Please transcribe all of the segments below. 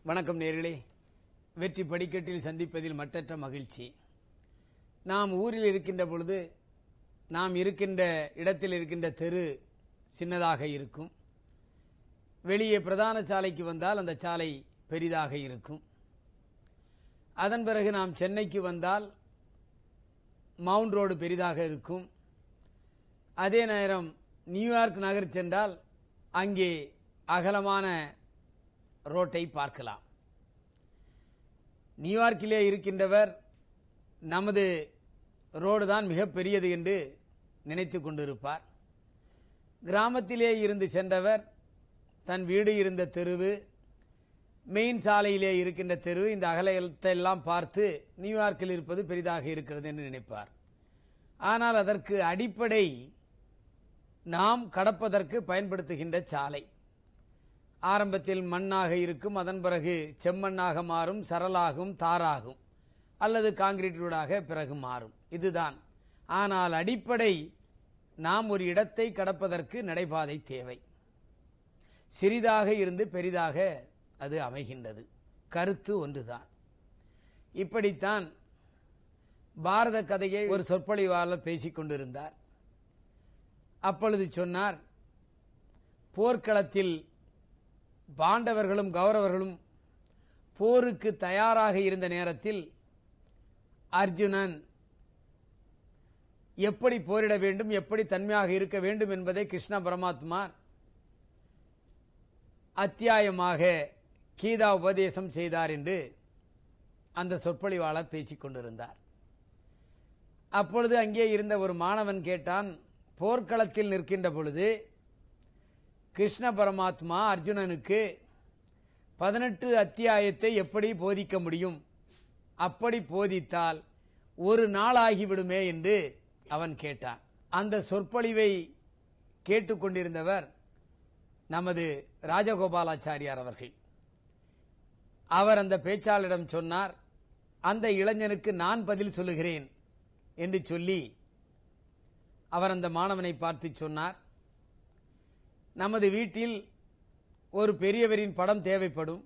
வணக்கம் நேர்களே வெற்றி படிக்கட்டில் சந்திப்பதில் மட்டற்ற மகிழ்ச்சி நாம் ஊரில் இருக்கின்ற பொழுது நாம் இருக்கின்ற இடத்தில் இருக்கின்ற தெரு சின்னதாக இருக்கும் வெளியே பிரதான சாலைக்கு வந்தால் அந்த சாலை பெரிதாக இருக்கும் அதன் பிறகு நாம் சென்னைக்கு வந்தால் மவுண்ட் ரோடு பெரிதாக இருக்கும் அதே நேரம் நியூயார்க் நகர் சென்றால் அங்கே அகலமான ரோட்டை பார்க்கலாம் நியூயார்க்கிலே இருக்கின்றவர் நமது ரோடு தான் மிகப்பெரியது என்று நினைத்து கொண்டிருப்பார் கிராமத்திலே இருந்து சென்றவர் தன் வீடு இருந்த தெருவு மெயின் சாலையிலே இருக்கின்ற தெரு இந்த அகலத்தை எல்லாம் பார்த்து நியூயார்க்கில் இருப்பது பெரிதாக இருக்கிறது என்று நினைப்பார் ஆனால் அதற்கு அடிப்படை நாம் கடப்பதற்கு பயன்படுத்துகின்ற சாலை ஆரம்பத்தில் மண்ணாக இருக்கும் அதன் பிறகு செம்மண்ணாக மாறும் சரளாகும் தாராகும் அல்லது காங்கிரீட் ரோடாக பிறகு மாறும் இதுதான் ஆனால் அடிப்படை நாம் ஒரு இடத்தை கடப்பதற்கு நடைபாதை தேவை சிறிதாக இருந்து பெரிதாக அது அமைகின்றது கருத்து ஒன்றுதான் இப்படித்தான் பாரத கதையை ஒரு சொற்பொழிவாளர் பேசிக் கொண்டிருந்தார் அப்பொழுது சொன்னார் போர்க்களத்தில் பாண்டவர்களும் கௌரவர்களும் போருக்கு தயாராக இருந்த நேரத்தில் அர்ஜுனன் எப்படி போரிட வேண்டும் எப்படி தன்மையாக இருக்க வேண்டும் என்பதை கிருஷ்ண பரமாத்மா அத்தியாயமாக கீதா உபதேசம் செய்தார் என்று அந்த சொற்பொழிவாளர் பேசிக் கொண்டிருந்தார் அப்பொழுது அங்கே இருந்த ஒரு மாணவன் கேட்டான் போர்க்களத்தில் நிற்கின்ற பொழுது கிருஷ்ண பரமாத்மா அர்ஜுனனுக்கு பதினெட்டு அத்தியாயத்தை எப்படி போதிக்க முடியும் அப்படி போதித்தால் ஒரு நாளாகிவிடுமே என்று அவன் கேட்டான் அந்த சொற்பொழிவை கேட்டுக்கொண்டிருந்தவர் நமது ராஜகோபாலாச்சாரியார் அவர்கள் அவர் அந்த பேச்சாளரிடம் சொன்னார் அந்த இளைஞனுக்கு நான் பதில் சொல்லுகிறேன் என்று சொல்லி அவர் அந்த மாணவனை பார்த்து சொன்னார் நமது வீட்டில் ஒரு பெரியவரின் படம் தேவைப்படும்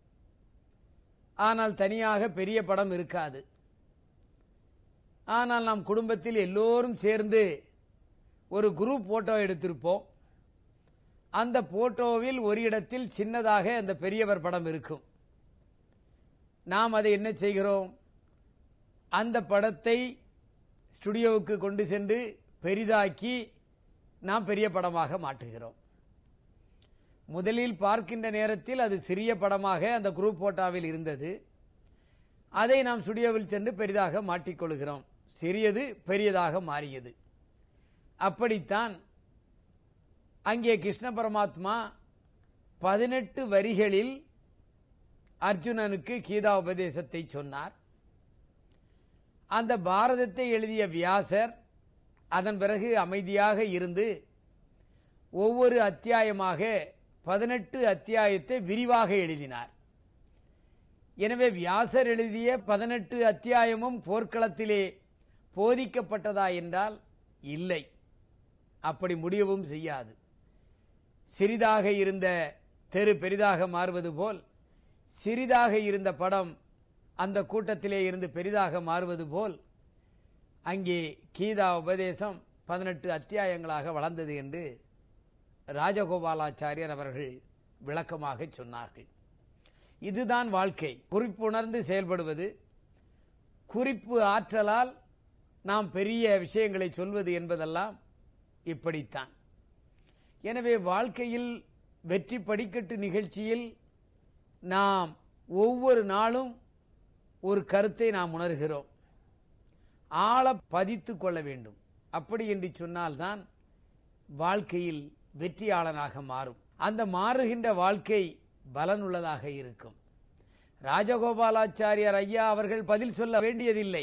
ஆனால் தனியாக பெரிய படம் இருக்காது ஆனால் நாம் குடும்பத்தில் எல்லோரும் சேர்ந்து ஒரு குரூப் போட்டோ எடுத்திருப்போம் அந்த போட்டோவில் ஒரு இடத்தில் சின்னதாக அந்த பெரியவர் படம் இருக்கும் நாம் அதை என்ன செய்கிறோம் அந்த படத்தை ஸ்டுடியோவுக்கு கொண்டு சென்று பெரிதாக்கி நாம் பெரிய படமாக மாற்றுகிறோம் முதலில் பார்க்கின்ற நேரத்தில் அது சிறிய படமாக அந்த குரூப் போட்டாவில் இருந்தது அதை நாம் ஸ்டுடியோவில் சென்று பெரிதாக மாட்டிக்கொள்கிறோம் சிறியது பெரியதாக மாறியது அப்படித்தான் அங்கே கிருஷ்ண பரமாத்மா பதினெட்டு வரிகளில் அர்ஜுனனுக்கு கீதா உபதேசத்தை சொன்னார் அந்த பாரதத்தை எழுதிய வியாசர் அதன் பிறகு அமைதியாக இருந்து ஒவ்வொரு அத்தியாயமாக பதினெட்டு அத்தியாயத்தை விரிவாக எழுதினார் எனவே வியாசர் எழுதிய பதினெட்டு அத்தியாயமும் போர்க்களத்திலே போதிக்கப்பட்டதா என்றால் இல்லை அப்படி முடியவும் செய்யாது சிறிதாக இருந்த தெரு பெரிதாக மாறுவது போல் சிறிதாக இருந்த படம் அந்த கூட்டத்திலே இருந்து பெரிதாக மாறுவது போல் அங்கே கீதா உபதேசம் பதினெட்டு அத்தியாயங்களாக வளர்ந்தது என்று ராஜகோபாலாச்சாரியர் அவர்கள் விளக்கமாக சொன்னார்கள் இதுதான் வாழ்க்கை குறிப்புணர்ந்து செயல்படுவது குறிப்பு ஆற்றலால் நாம் பெரிய விஷயங்களை சொல்வது என்பதெல்லாம் இப்படித்தான் எனவே வாழ்க்கையில் வெற்றி படிக்கட்டு நிகழ்ச்சியில் நாம் ஒவ்வொரு நாளும் ஒரு கருத்தை நாம் உணர்கிறோம் ஆழ பதித்து கொள்ள வேண்டும் அப்படி என்று சொன்னால்தான் வாழ்க்கையில் வெற்றியாளனாக மாறும் அந்த மாறுகின்ற வாழ்க்கை பலனுள்ளதாக இருக்கும் ராஜகோபாலாச்சாரியார் ஐயா அவர்கள் பதில் சொல்ல வேண்டியதில்லை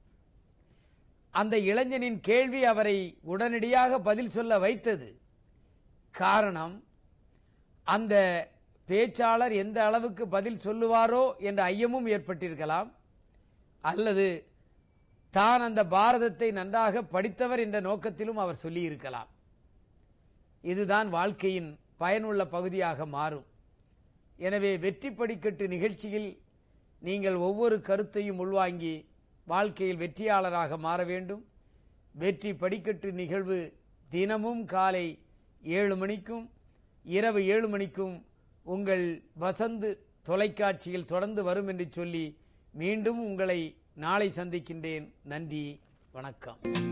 அந்த இளைஞனின் கேள்வி அவரை உடனடியாக பதில் சொல்ல வைத்தது காரணம் அந்த பேச்சாளர் எந்த அளவுக்கு பதில் சொல்லுவாரோ என்ற ஐயமும் ஏற்பட்டிருக்கலாம் அல்லது தான் அந்த பாரதத்தை நன்றாக படித்தவர் என்ற நோக்கத்திலும் அவர் சொல்லியிருக்கலாம் இதுதான் வாழ்க்கையின் பயனுள்ள பகுதியாக மாறும் எனவே வெற்றி படிக்கட்டு நிகழ்ச்சியில் நீங்கள் ஒவ்வொரு கருத்தையும் உள்வாங்கி வாழ்க்கையில் வெற்றியாளராக மாற வேண்டும் வெற்றி படிக்கட்டு நிகழ்வு தினமும் காலை ஏழு மணிக்கும் இரவு ஏழு மணிக்கும் உங்கள் வசந்து தொலைக்காட்சியில் தொடர்ந்து வரும் என்று சொல்லி மீண்டும் உங்களை நாளை சந்திக்கின்றேன் நன்றி வணக்கம்